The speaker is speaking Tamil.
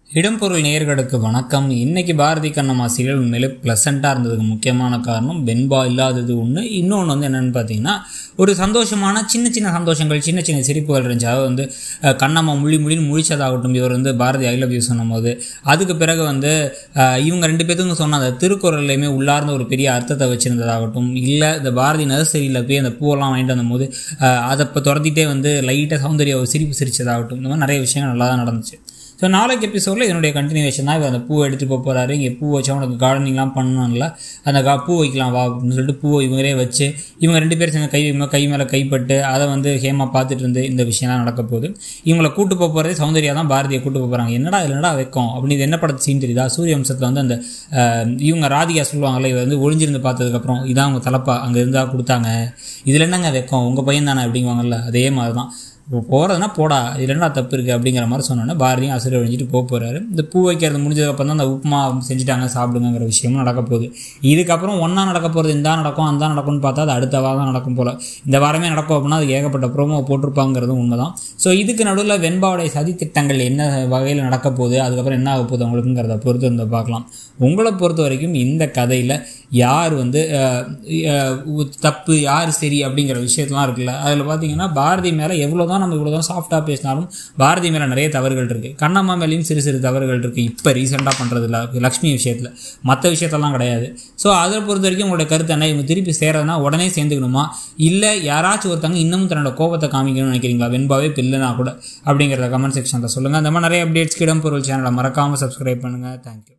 இடம்பொருள் நேயர்களுக்கு வணக்கம் இன்னைக்கு பாரதி கண்ணம்மா சீரியல் உண்மையிலே ப்ளசண்ட்டாக இருந்ததுக்கு முக்கியமான காரணம் வெண்பா இல்லாதது ஒன்று இன்னொன்று வந்து என்னென்னு பார்த்தீங்கன்னா ஒரு சந்தோஷமான சின்ன சின்ன சந்தோஷங்கள் சின்ன சின்ன சிரிப்புகள் இருந்துச்சு அதாவது வந்து அஹ், கண்ணம்மா முழி முழின்னு முழிச்சதாகட்டும் இவர் வந்து பாரதி ஐ லவ் யூ சொன்னும்போது அதுக்கு பிறகு வந்து அஹ், இவங்க ரெண்டு பேத்துக்கும் சொன்ன அந்த திருக்குறள்லையுமே உள்ளார்ந்த ஒரு பெரிய அர்த்தத்தை வச்சுருந்ததாகட்டும் இல்லை இந்த பாரதி நர்சரியில் போய் அந்த பூவெல்லாம் வாங்கிட்டு வந்தபோது அஹ், அதை இப்போ துரத்திட்டே வந்து லைட்டாக சௌந்தர்யா ஒரு சிரிப்பு சிரிச்சதாகட்டும் இந்த மாதிரி நிறைய விஷயங்கள் நல்லா தான் நடந்துச்சு ஸோ நாளைக்கு எபிசோடில் இதனுடைய கண்டினியூஷன் தான் இவர் அந்த பூவை எடுத்துகிட்டு போக போகிறாரு இங்கே பூ வச்சா உனக்கு கார்டனிங்லாம் பண்ணணும்ல அந்த கா பூ வைக்கலாம் வா அப்படின்னு சொல்லிட்டு பூவை இவங்களே வச்சு இவங்க ரெண்டு பேரும் சேர்ந்து கை மே- கை மேலே கைப்பட்டு அதை வந்து ஹேமா பார்த்துட்டு இருந்து இந்த விஷயம்லாம் நடக்க போகுது இவங்களை கூட்டு போக போகிறதே சௌந்தர்யா தான் பாரதியை கூட்டு போக போகிறாங்க என்னடா இது என்னடா வைக்கும் அப்படின்னு இது என்ன படத்து சீன் தெரியுதா சூரிய வம்சத்தில் வந்து அந்த அஹ், இவங்க ராதிகா சொல்லுவாங்கல்ல இவர் வந்து ஒளிஞ்சிருந்து பார்த்ததுக்கப்புறம் இதான் அவங்க தலப்பா அங்கே இருந்தால் கொடுத்தாங்க இதில் என்னங்க வைக்கும் உங்கள் பையன் தானே அப்படிங்குவாங்கல்ல அதே மாதிரி தான் இப்போ போகிறதுனா போடா இதில் என்ன தப்பு இருக்குது அப்படிங்கிற மாதிரி சொன்னோன்னே பாரதியும் ஆசிரியர் ஒழிஞ்சிட்டு போக போகிறாரு இந்த பூ வைக்கிறது முடிஞ்சதுக்கப்புறம் தான் அந்த உப்புமா செஞ்சுட்டாங்க சாப்பிடுங்கிற விஷயமும் நடக்க போகுது இதுக்கப்புறம் ஒன்றா நடக்க போகிறது இந்த நடக்கும் அந்த நடக்கும்னு பார்த்தா அது அடுத்த வாரம் நடக்கும் போல் இந்த வாரமே நடக்கும் அப்படின்னா அது ஏகப்பட்ட ப்ரோமோ போட்டிருப்பாங்கிறதும் உண்மை தான் ஸோ இதுக்கு நடுவில் வெண்பாவுடைய சதி திட்டங்கள் என்ன வகையில் நடக்க போகுது அதுக்கப்புறம் என்ன ஆக போகுது அவங்களுக்குங்கிறத பொறுத்து வந்து பார்க்கலாம் உங்களை பொறுத்த வரைக்கும் இந்த கதையில் யார் வந்து அஹ், அஹ், உ- தப்பு யார் சரி அப்படிங்கிற விஷயத்தெலாம் இருக்குல்ல அதில் பார்த்தீங்கன்னா பாரதி மேலே எவ்வளோ தான் நம்ம இவ்வளோ தான் சாஃப்டாக பேசினாலும் பாரதி மேலே நிறைய தவறுகள் இருக்குது கண்ணம்மா மேலேயும் சிறு சிறு தவறுகள் இருக்குது இப்போ ரீசெண்டாக பண்ணுறதில்ல லக்ஷ்மி விஷயத்தில் மற்ற விஷயத்தெல்லாம் கிடையாது ஸோ அதை பொறுத்த வரைக்கும் உங்களோட கருத்து என்ன இவங்க திருப்பி சேரதுனா உடனே சேர்ந்துக்கணுமா இல்லை யாராச்சும் ஒருத்தங்க இன்னமும் தன்னோட கோபத்தை காமிக்கணும்னு நினைக்கிறீங்களா வெண்பாவே பில்லுனா கூட அப்படிங்கிறத கமெண்ட் செக்ஷனில் சொல்லுங்கள் அந்த மாதிரி நிறைய அப்டேட்ஸ்க்கு இடம்பொருள் சேனலை மறக்காமல் சப்ஸ்கிரைப் பண்ணுங்கள் தேங்க்யூ